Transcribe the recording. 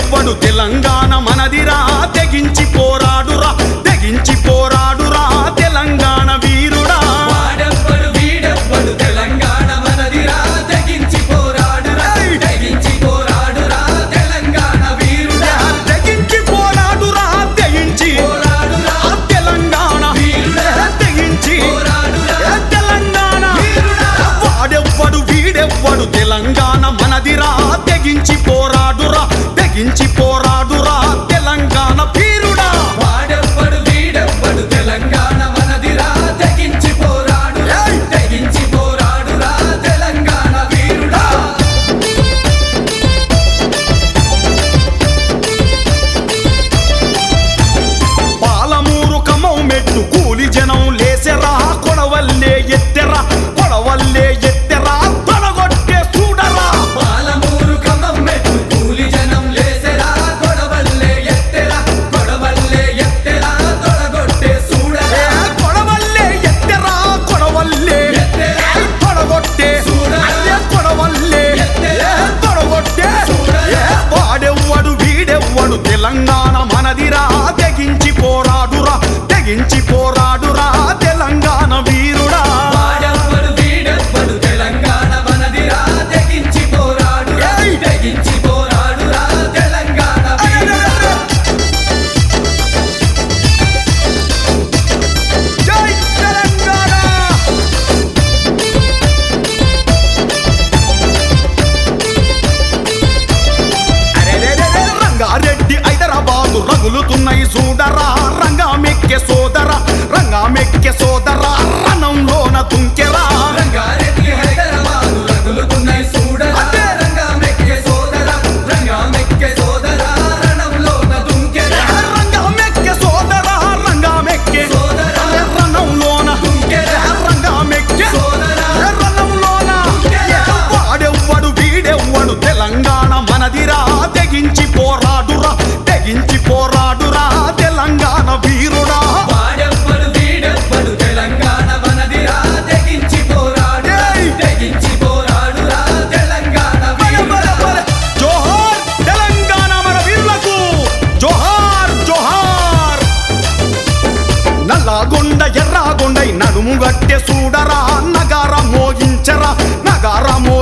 వీడెవ్వడు తెలంగాణ మనదిరా తెగించి పోరాడురా తెగించి పోరాడురా తెలంగాణ వీరుడా వాడెవ్వడు వీడెవ్వడు తెలంగాణ మనదిరా తెగించి పోరాడురా తెగించి పోరాడురా తెలంగాణ వీరుడా తెగించి పోరాడురా తెగించి పోరాడురా ఆ తెలంగాణ వీరుడా. తెగించి పోరాడురా ఏ తెలంగాణ వీరుడా. వాడెవ్వడు వీడెవ్వడు తెలంగాణ మనదిరా తెగించి పోరాడురా తెగించి పోరాడురా తెలంగాణ వీరుడా వాడెవ్వడు వీడెవ్వడు తెలంగాణ మనదిరా తెగించి పోరాడురా ఏయ్! తెగించి పోరాడురా తెలంగాణ వీరుడా పాలమూరు కమౌ మెట్టు కూలి జనం లేసెరా కొడవల్లే ఎత్తెరా కొడవల్లే ఎత్తెరా తొడగొట్టే చూడరా పాలమూరు ఖమ్మం మెట్టు కూలి జనం లేసెరా కొడవల్లే ఎత్తెరా కొడవల్లే ఎత్తెరా తొడగొట్టే ఏ చూడరా కొడవల్లే ఎత్తెరా కొడవల్లే ఎత్తెరా. ఏ తొడగొట్టే చూడరా. అదే కొడవల్లే ఎత్తెరా. ఏ తొడగొట్టే చూడరా. ఏ వాడెవ్వడు వీడెవ్వడు తెలంగాణ మనదిరా తెగించి పోరాడురా తెగించి పోరాడురా తెలంగాణ వీరుడా వాడెవ్వడు వీడెవ్వడు తెలంగాణ మనదిరా తెగించి పోరాడురా ఏయ్! తెగించి పోరాడురా తెలంగాణ వీరుడా జై తెలంగాణ అరెరెరెరె, రంగారెడ్డి హైదరాబాదు రగులుతున్నాయి చూడరా రంగా మెక్కె సోదర రంగా మెక్కె సోదర రణంలోన తుంకెరా రంగారెడ్డి హైదరాబాదు రగులుతున్నాయి చూడరా అదే. రంగా మెక్కే సోదరా రంగా మెక్కే సోదరా రణంలోన దుంకెరా రంగా మెక్కె సోదర రంగా మెక్కె సోదరా. రణంలోన తుంకెరా. రంగా మెక్కె సోదరా. రణంలోన తుంకెరా. వాడెవ్వడు వీడెవ్వడు తెలంగాణ మనదిరా తెగించి పోరాడురా తెగించి పోరాడురా తెలంగాణ వీరుడా వాడెవ్వడు వీడెవ్వడు తెలంగాణ మనదిరా తెగించి పోరాడు ఏయ్! తెగించి పోరాడురా తెలంగాణ బల బల వీరుడా బల. జోహార్ తెలంగాణ మన వీరులకు జోహార్ జోహార్ నల్లగొండ ఎర్రగొండై నడుము గట్టె చూడరా నగార మోగించరా నగార మో